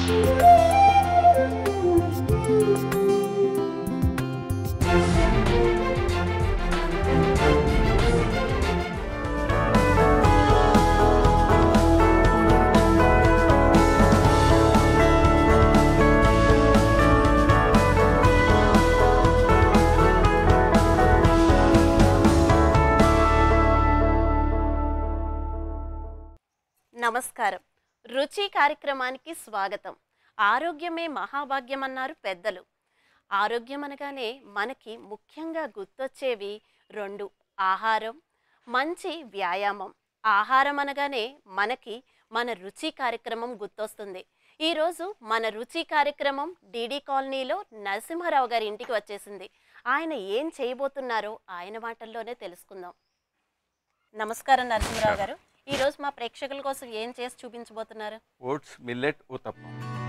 నమస్కారం రుచి కార్యక్రమానికి స్వాగతం ఆరోగ్యమే మహాభాగ్యం అన్నారు పెద్దలు ఆరోగ్యం అనగానే మనకి ముఖ్యంగా గుర్తొచ్చేవి రెండు ఆహారం మంచి వ్యాయామం ఆహారం అనగానే మనకి మన రుచి కార్యక్రమం గుర్తొస్తుంది ఈరోజు మన రుచి కార్యక్రమం డీడీ కాలనీలో నరసింహారావు గారి ఇంటికి వచ్చేసింది ఆయన ఏం చేయబోతున్నారో ఆయన మాటల్లోనే తెలుసుకుందాం నమస్కారం నరసింహరావు గారు ఈ రోజు మా ప్రేక్షకుల కోసం ఏం చేసి చూపించబోతున్నారు ఓట్స్ మిల్లెట్ ఉతప్పం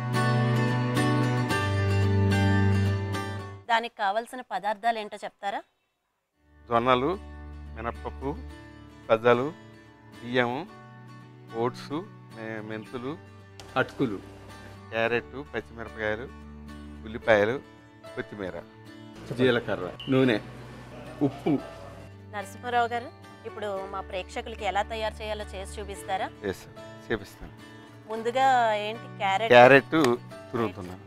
దానికి కావలసిన పదార్థాలు ఏంటో చెప్తారా జొన్నలు మినప్పప్పు సజ్జలు బియ్యము ఓట్స్ మె- మెంతులు అటుకులు క్యారెట్ పచ్చిమిరపకాయలు ఉల్లిపాయలు కొత్తిమీర జీలకర్ర నూనె ఉప్పు నరసింహారావు గారు ఇప్పుడు మా ప్రేక్షకులకి ఎలా తయారు చేయాలో చేసి చూపిస్తారా వేస్తాను చేపిస్తాను ముందుగా ఏంటి క్యారెట్ క్యారెట్ తురుగుతున్నాను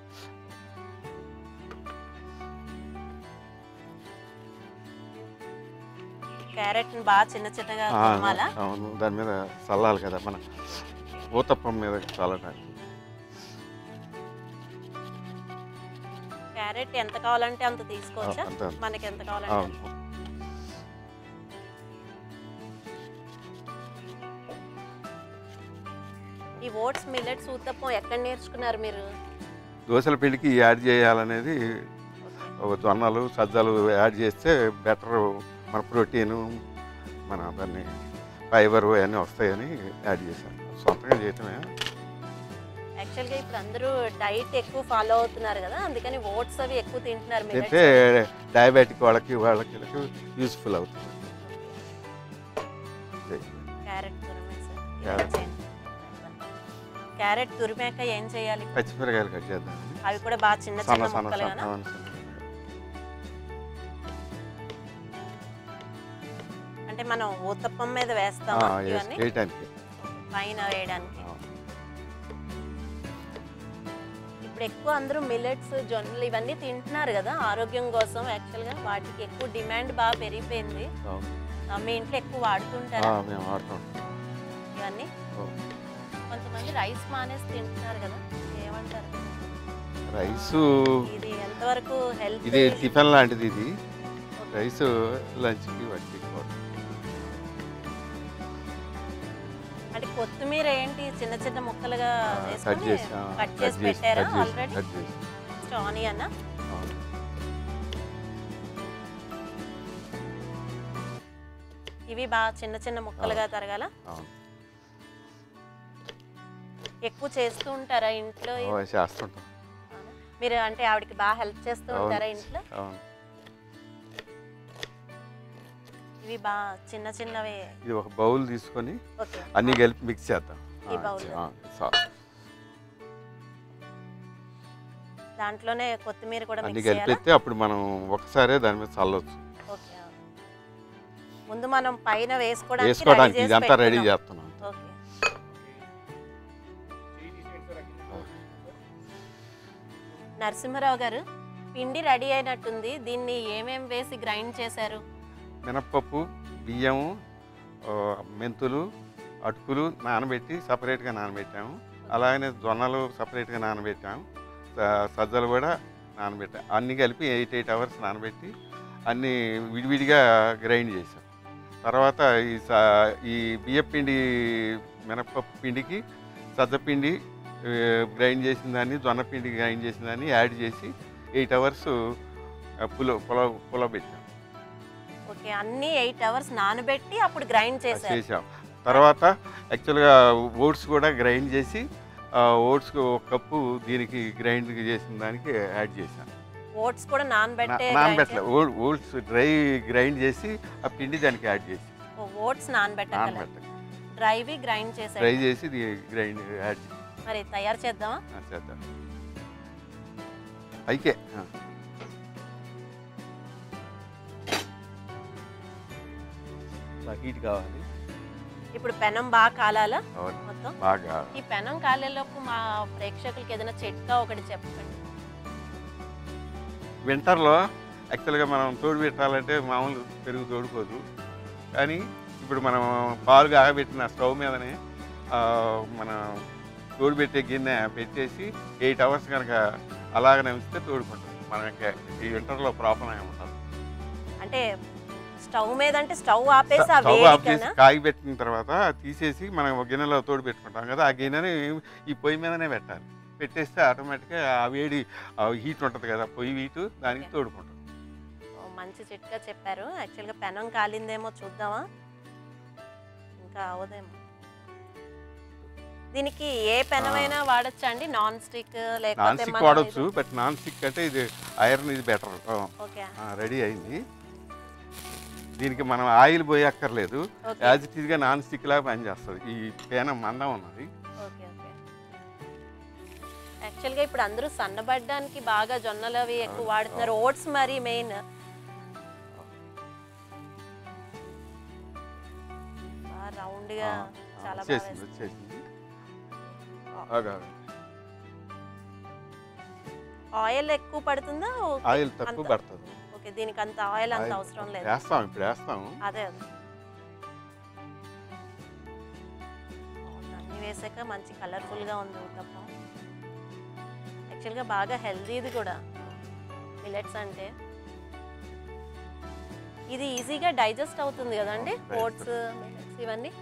క్యారెట్ బాగా చిన్న చిన్నగా ఆ, తురమాలా అవును దాని మీద చల్లాలి కదా మన ఊతప్పం మీద చల్లటానికి క్యారెట్ ఎంత కావాలంటే అంత తీసుకోవచ్చా అంత అంత. మనకి ఎంత కావాలంటే అవును ఈ ఓట్స్ మిల్లెట్స్ ఊతప్పం ఎక్కడ నేర్చుకున్నారు మీరు దోశల పిండికి యాడ్ చేయాలనేది ఒక జొన్నలు సజ్జలు యాడ్ చేస్తే బెటర్ మన ప్రోటీను మన దాన్ని ఫైబర్ అవన్నీ వస్తాయని యాడ్ చేశాను సొంతంగా చేయటమే యాక్చువల్గా ఇప్పుడు అందరూ డైట్ ఎక్కువ ఫాలో అవుతున్నారు కదా అందుకని ఓట్స్ అవి ఎక్కువ తింటున్నారు అయితే డయాబెటిక్ వాళ్ళకి వాళ్ళకి వీళ్ళకి యూస్ఫుల్ అవుతుంది క్యారెట్ తురిమేసి క్యారెట్. క్యారెట్ తురిమాక ఏం చేయాలి పచ్చిమిరకాయలు కట్ చేద్దాం అవి కూడా బాగా చిన్న సన్న చిన్న సన్న ముక్కలు సన్న అవును, సన్న. అంటే మనం ఊతప్పం మీద ఆ, వేస్తాం వేసి- ఇవన్నీ వేయటానికి పైన వేయడానికి ఆ, ఇప్పుడు ఎక్కువ అందరూ మిల్లెట్స్ జొన్నలు ఇవన్నీ తింటున్నారు కదా ఆరోగ్యం కోసం యాక్చువల్గా వాటికి ఎక్కువ డిమాండ్ బాగా పెరిగిపోయింది అవును. ఆ, మీ ఇంట్లో ఎక్కువ ఆ, వాడుతుంటారా మేము వాడతాం ఇవన్నీ అవును. కొంతమంది రైస్ మానేసి తింటున్నారు కదా ఏమంటారు రైస్ ఇది ఎంతవరకు హెల్త్ ఇది టిఫిన్ లాంటిది ఇది రైస్ లంచ్కి వాటికి వాడతాం. అంటే కొత్తిమీర ఏంటి చిన్న చిన్న ముక్కలుగా కట్ వేసుకొని చేసి ఆ, కట్ కట్ చేసి చేసి పెట్టారా కట్ చేసి ఆల్రెడీ కట్ చేసి ఆనియన్ అవును. ఇవి బాగా చిన్న చిన్న ముక్కలుగా తరగాల అవును. ఎక్కువ చేస్తూ ఉంటారా ఇంట్లో ఓ, చేస్తుంటాం అవునా? మీరు అంటే ఆవిడకి బాగా హెల్ప్ చేస్తూ అవును. ఉంటారా ఇంట్లో అవును ఇవి బాగా చిన్న చిన్నవి ఇది ఒక బౌల్ తీసుకొని ఓకే అన్ని కలిపి మిక్స్ చేద్దాం ఈ ఆ, బౌల్లో. ఆ, చాలు. దాంట్లోనే కొత్తిమీర కూడా అన్ని మిక్స్ చేయాలా కలిపితే అప్పుడు మనం ఒకసారే దాని మీద చల్లవచ్చు ఓకే ఆ. ముందు మనం పైన వేసుకోవడానికి వేసుకోవడానికి ready చేసి ఇదంతా రెడీ పెట్టుకున్నాం. చేస్తున్నాం ఓకే నరసింహారావు గారు పిండి రెడీ అయినట్టుంది దీన్ని ఏమేం వేసి గ్రైండ్ చేశారు మినప్పప్పు బియ్యము ఆ, మెంతులు అటుకులు నానబెట్టి సపరేట్గా నానబెట్టాము అలాగనే జొన్నలు సపరేట్గా నానబెట్టాము స- సజ్జలు కూడా నానబెట్టాము అన్నీ కలిపి ఎయిట్ ఎయిట్ అవర్స్ నానబెట్టి అన్నీ విడివిడిగా గ్రైండ్ చేసాం తర్వాత ఈ స- ఈ బియ్య పిండి మినప్పప్పు పిండికి సజ్జ పిండి ఆ, గ్రైండ్ చేసిన దాన్ని జొన్న పిండి గ్రైండ్ చేసిన దాన్ని యాడ్ చేసి ఎయిట్ అవర్స్ పుల పుల పులబెట్టాం ఓకే అన్ని ఎయిట్ అవర్స్ నానబెట్టి అప్పుడు గ్రైండ్ చేశారు చేసాం తర్వాత యాక్చువల్గా ఓట్స్ కూడా గ్రైండ్ చేసి ఓట్స్ ఒక కప్పు దీనికి గ్రైండ్ చేసిన దానికి యాడ్ చేశాను ఓట్స్ కూడా నానబెట్టే నానబెట్టలే ఓట్స్ డ్రై గ్రైండ్ చేసి ఆ పిండి దానికి యాడ్ చేసి ఓట్స్ నానబెట్టాలి నానబెట్ట డ్రైవి గ్రైండ్ చేశారు డ్రై చేసి ఇది గ్రైండ్ యాడ్ చేసి మరి తయారు చేద్దామా ఆ, చేద్దాం పైకే ఆ. బాగా హీట్ కావాలి ఇప్పుడు పెనం బాగా కాలాలా అవును. మొత్తం బాగా ఈ పెనం కాలేలోపు మా ప్రేక్షకులకి ఏదైనా చిట్కా ఒకటి చెప్పండి వింటర్లో యాక్చువల్గా మనం తోడు పెట్టాలంటే మామూలు పెరుగు తోడుకోదు కానీ ఇప్పుడు మనం పాలు కాగబెట్టిన స్టవ్ మీదనే ఆ, మన తోడు పెట్టే గిన్నె పెట్టేసి ఎయిట్ అవర్స్ కనుక అలాగనే ఉంచితే తోడుకుంటుంది మనకి ఈ వింటర్లో ప్రాబ్లం ఏముంటుంది అంటే స్టవ్ మీద అంటే స్టవ్ ఆపేసి ఆ స్టవ్ ఆఫ్ చేసి వేడికనా కాగిపెట్టిన తర్వాత తీసేసి మనం ఒక గిన్నెలో తోడు పెట్టుకుంటాం కదా ఆ గిన్నెని ఈ పొయ్యి మీదనే పెట్టాలి పెట్టేస్తే ఆటోమేటిక్గా ఆ వేడి హీట్ ఉంటుంది కదా పొయ్యి హీటు దానికి Okay. తోడుకుంటుంది ఓ, మంచి చిట్కా చెప్పారు యాక్చువల్గా పెనం కాలిందేమో చూద్దామా ఇంకా అవదేమో దీనికి ఏ పెనమైనా వాడచ్చా అండి నాన్ స్టిక్ నాన్ లేకపోతే స్టిక్ మన వాడచ్చు బట్ నాన్ స్టిక్ అంటే ఇది ఐరన్ ఇది బెటర్ ఓకే రెడీ అయింది దీనికి మనం ఆయిల్ పోయి అక్కర్లేదు ఓకే యాజ్ ఇట్ ఈస్గా నాన్ స్టిక్ లాగా పనిచేస్తుంది ఈ పేనం మందం ఉన్నది ఓకే ఓకే యాక్చువల్గా ఇప్పుడు అందరూ సన్నబడ్డానికి బాగా జొన్నలు అవి ఎక్కువ అవును, వాడుతున్నారు ఓట్స్ మరి మెయిన్ రౌండ్గా ఆ, చాలా బాగా వచ్చేసింది వేస్తుంది. వచ్చేసింది బాగా ఆయిల్ ఎక్కువ పడుతుందా ఓకే. ఆయిల్ తక్కువ అంత- పడుతుంది ఓకే దీనికి అంత ఆయిల్ అంత ఆయిల్ అవసరం లేదు వేస్తాం ఇప్పుడు వేస్తాం అదే అదే అవును, అన్నీ వేసాక మంచి కలర్ఫుల్గా ఉంది తప్ప యాక్చువల్గా బాగా హెల్దీది కూడా మిలెట్స్ అంటే ఇది ఈజీగా డైజెస్ట్ అవుతుంది కదండి అవును, ఓట్స్ మిలెట్స్ ఇవన్నీ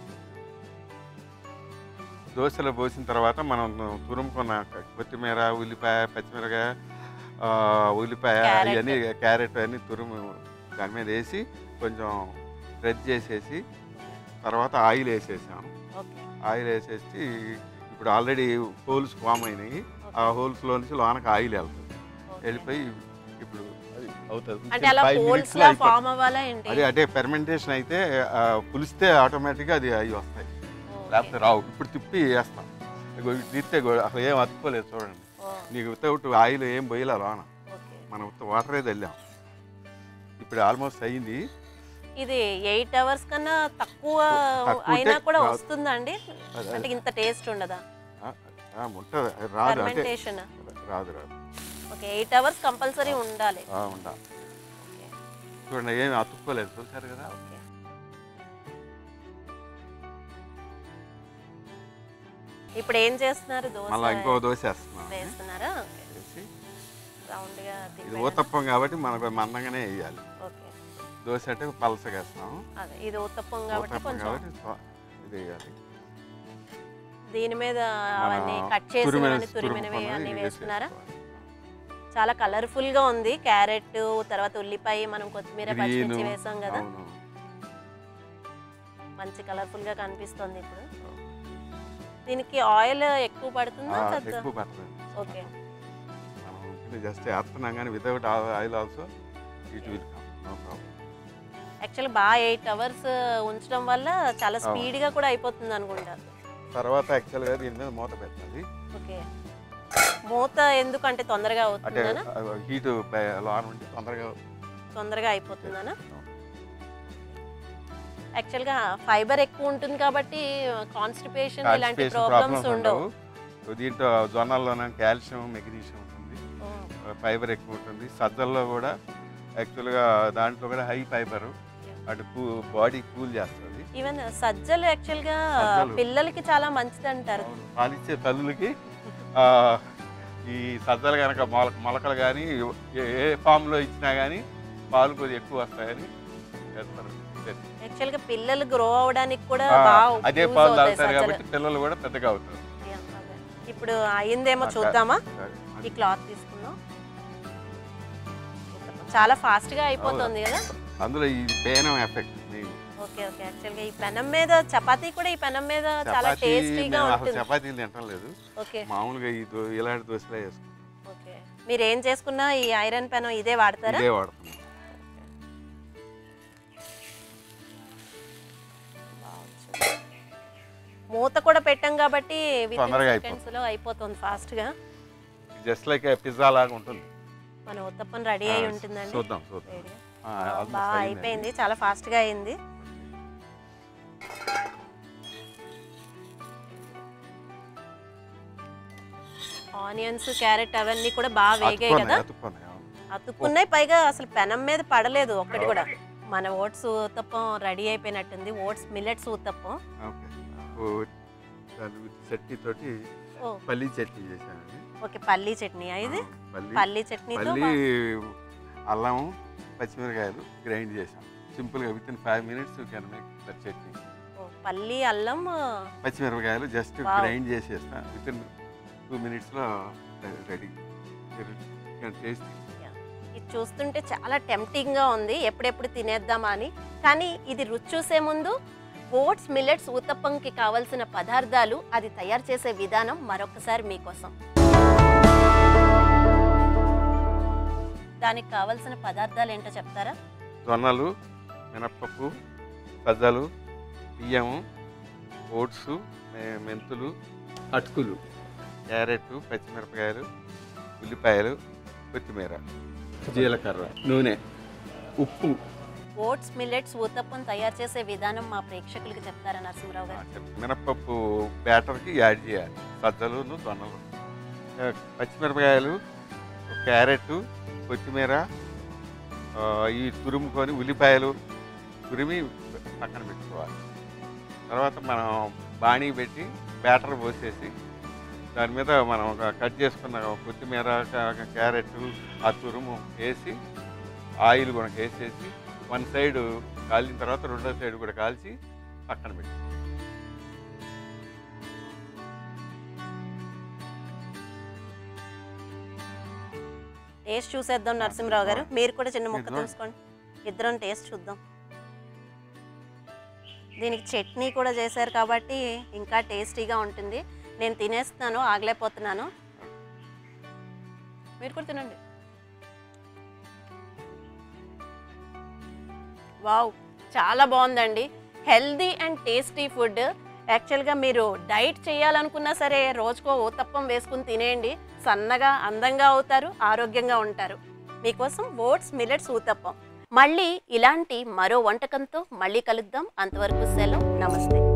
దోశలో పోసిన తర్వాత మనం తురుముకున్న కొత్తిమీర ఉల్లిపాయ పచ్చిమిరకాయ ఆ, ఉల్లిపాయ క్యారెట్. ఇవన్నీ క్యారెట్ అన్నీ తురుము దాని మీద వేసి కొంచెం ప్రెస్ చేసేసి తర్వాత ఆయిల్ వేసేసాం ఓకే ఆయిల్ వేసేసి ఇప్పుడు ఆల్రెడీ హోల్స్ ఫామ్ అయినాయి ఆ హోల్స్లో నుంచి లోనకి ఆయిల్ వెళ్తుంది వెళ్ళిపోయి ఇప్పుడు అది అవుతుంది అంటే అలా Five హోల్స్ minutes లో లా అయిపోతుంది. ఫామ్ అవ్వాలా ఏంటి అదే అంటే ఫెర్మెంటేషన్ అయితే ఆ, పులిస్తే ఆటోమేటిక్గా అది అవి వస్తాయి ఓకే. లేకపోతే రావు ఇప్పుడు తిప్పి వేస్తాం ఇగో ఇది తీస్తే గో- అసలు ఏం అతుక్కోలేదు చూడండి ఓ, నీకు వితౌట్ ఆయిల్ ఏం పోయలే లోన ఓకే. మనం ఉత్త వాటరే చల్లాం ఇప్పుడు ఆల్మోస్ట్ అయింది ఇది ఎయిట్ అవర్స్ కన్నా తక్కువ తక్కువ అయినా ఉంటే కూడా రాదు. వస్తుందా అండి అది- అంటే ఇంత టేస్ట్ ఉండదా ఆ, ఆ, ఉంటుంది అది రాదు అంటే ఫర్మెంటేషన్ రాదు రాదు ఓకే ఎయిట్ అవర్స్ కంపల్సరీ ఉండాలి ఆ, ఉండాలి ఓకే చూడండి ఏమి అతుక్కోలేదు చూసారు కదా ఓకే ఇప్పుడు ఏం చేస్తున్నారు మళ్ళీ దోశ ఇంకో దోశ వేస్తున్నాం వేస్తున్నారా ఓకే వేసి రౌండ్ గా ఇది తిప్పేనా? ఊతప్పం కాబట్టి మనకు మందంగానే వేయాలి ఓకే దోశ అంటే పలసగా వేస్తాం అదే ఇది ఉత్తప్పం కాబట్టి ఊతప్పం కొంచెం కాబట్టి స్వ- ఇది వేయాలి దీని మీద మన అవన్నీ కట్ చేసి తురిమిన- తురిమినవి తురుముకున్నవి అన్ని వేస్తున్నారా వేసేసుకోవాలి. చాలా కలర్ఫుల్ గా ఉంది క్యారెట్ తర్వాత ఉల్లిపాయ మనం కొత్తిమీర గ్రీను, పచ్చిమిర్చి వేసాం కదా అవును. మంచి కలర్ఫుల్ గా కనిపిస్తుంది ఇప్పుడు దీనికి ఆయిల్ ఎక్కువ పడుతుందా ఆ, తక్కువ? ఎక్కువ పడుతుంది ఓకే మనం జస్ట్ వేస్తున్నాం కానీ without oil also it will come no problem actual బాగా ఎయిట్ అవర్స్ ఉంచడం వల్ల చాలా అవును. స్పీడ్ గా కూడా అయిపోతుంది అనుకుంటా తర్వాత యాక్చువల్గా దీని మీద మూత పెట్టాలి ఓకే మూత ఎందుకంటే తొందరగా అంటే అవుతుందనా హీట్ లోన్ ఉంటే తొందరగా తొందరగా అయిపోతుందనా యాక్చువల్గా ఫైబర్ ఎక్కువ ఉంటుంది కాబట్టి కాన్స్టిపేషన్ ఇలాంటి Constipation ప్రాబ్లమ్స్ problems ఉండవు ఉండవు దీంట్లో జొన్నల్లోనే కాల్షియం మెగ్నీషియం ఉంటుంది ఓ, ఫైబర్ ఎక్కువ ఉంటుంది సజ్జల్లో కూడా యాక్చువల్గా దాంట్లో కూడా హై ఫైబర్ అటు కూ బాడీ కూల్ చేస్తుంది ఈవెన్ సజ్జలు యాక్చువల్గా సజ్జలు. పిల్లలకి చాలా మంచిది అంటారు పాలిచ్చే తల్లులకి ఆ, ఈ సజ్జలు కనుక మొల మొలకలు కానీ ఏ ఏ ఫామ్లో ఇచ్చినా కానీ పాలు కొద్దిగా ఎక్కువ వస్తాయని చేస్తారు యాక్చువల్గా పిల్లలు గ్రో అవడానికి కూడా ఆ, బాగా అదే use పాలు అవుతాయి తాగుతారు సజ్జలు. కాబట్టి పిల్లలు కూడా పెద్దగా అవుతారు Yeah, అదే. ఇప్పుడు అయిందేమో ఆ, చూద్దామా సరే. ఈ క్లాత్ తీసుకుందాం చాలా ఫాస్ట్ గా అయిపోతుంది కదా అందులో ఈ పేనం ఎఫెక్ట్ మెయిన్ ఓకే ఓకే యాక్చువల్గా ఈ పెనం మీద చపాతీ కూడా ఈ పెనం మీద చాలా చపాతీ టేస్టీగా మేము అసలు ఉంటుంది చపాతీలు తింటం లేదు ఓకే మామూలుగా ఈ దో ఇలాంటి దోశలే వేసుకుంటాం ఓకే మీరు ఏం చేసుకున్నా ఈ ఐరన్ పెనం ఇదే వాడతారా ఇదే వాడుతున్నాం మూత కూడా పెట్టాం కాబట్టి తొందరగా సెకండ్స్ లో అయిపోతుంది ఫాస్ట్ గా జస్ట్ లైక్ పిజ్జా లాగా ఉంటుంది మన ఉత్తప్పం రెడీ అయి ఆ, ఉంటుందండి చూద్దాం చూద్దాం Ready. ఆ, ఆ, almost బాగా అయిందండి. అయిపోయింది చాలా ఫాస్ట్ గా అయింది ఆనియన్స్ క్యారెట్ అవన్నీ కూడా బాగా వేగాయి కదా అతుక్కున్నాయి, అతుక్కున్నాయి, అవును. అతుక్కున్నాయి పైగా అసలు పెనం మీద పడలేదు ఒక్కటి కూడా మన ఓట్స్ ఊతప్పం రెడీ అయిపోయినట్టుంది ఓట్స్ మిల్లెట్స్ ఊతప్పం ఓకే ఓ, దాని with చట్నీ తోటి ఓ పల్లీ చట్నీ చేశానండి ఓకే పల్లీ చట్నీ ఇది ఆ, పల్లీ పల్లీ చట్నీతో పల్లీ అల్లం పచ్చిమిరకాయలు గ్రైండ్ చేసాం సింపుల్గా within five minutes can make that chutney ఓ, పల్లీ అల్లం పచ్చిమిరపకాయలు జస్ట్ Wow. గ్రైండ్ చేసేస్తా విత్ ఇన్ టూ మినిట్స్లో రెడీ టేస్ట్ ఇది చూస్తుంటే చాలా టెంప్టింగ్ గా ఉంది ఎప్పుడెప్పుడు తినేద్దామా అని కానీ ఇది రుచి చూసే ముందు ఓట్స్ మిల్లెట్స్ ఊతప్పంకి కావలసిన పదార్థాలు అది తయారు చేసే విధానం మరొకసారి మీకోసం దానికి కావలసిన పదార్థాలు ఏంటో చెప్తారా జొన్నలు మినప్పప్పు సజ్జలు బియ్యము ఓట్స్ మె- మెంతులు అటుకులు క్యారెట్ పచ్చిమిరపకాయలు ఉల్లిపాయలు కొత్తిమీర జీలకర్ర నూనె ఉప్పు ఓట్స్ మిల్లెట్స్ ఊతప్పం తయారు చేసే విధానం మా ప్రేక్షకులకి చెప్తారా నరసింహరావు ఆ, గారు చెప్ మినప్పప్పు బ్యాటర్కి యాడ్ చేయాలి సజ్జలును జొన్నలు ఆ, పచ్చిమిరపకాయలు క్యారెట్ కొత్తిమీర ఆ, ఈ తురుముకొని ఉల్లిపాయలు తురిమి పక్కన పెట్టుకోవాలి తర్వాత మనం బాణీ పెట్టి బ్యాటర్ పోసేసి దాని మీద మనం ఒక కట్ చేసుకున్న కొత్తిమీర క- క్యారెట్ ఆ తురుము వేసి ఆయిల్ కూడా వేసేసి వన్ సైడ్ కాలిన తర్వాత రెండో సైడ్ కూడా కాల్చి పక్కన పెట్టి టేస్ట్ చూసేద్దాం నరసింహరావు గారు మీరు కూడా చిన్న ముక్క ఇదిగో. తీసుకోండి ఇద్దరం టేస్ట్ చూద్దాం దీనికి చట్నీ కూడా చేశారు కాబట్టి ఇంకా టేస్టీగా ఉంటుంది నేను తినేస్తున్నాను ఆగలేకపోతున్నాను మీరు కూడా తినండి వావ్ చాలా బాగుందండి హెల్దీ అండ్ టేస్టీ ఫుడ్ యాక్చువల్గా మీరు డైట్ చేయాలనుకున్నా సరే రోజుకో ఊతప్పం వేసుకుని తినేయండి సన్నగా అందంగా అవుతారు ఆరోగ్యంగా ఉంటారు మీకోసం ఓట్స్ మిల్లెట్స్ ఊతప్పం మళ్ళీ ఇలాంటి మరో వంటకంతో మళ్ళీ కలుద్దాం అంతవరకు సెలవు నమస్తే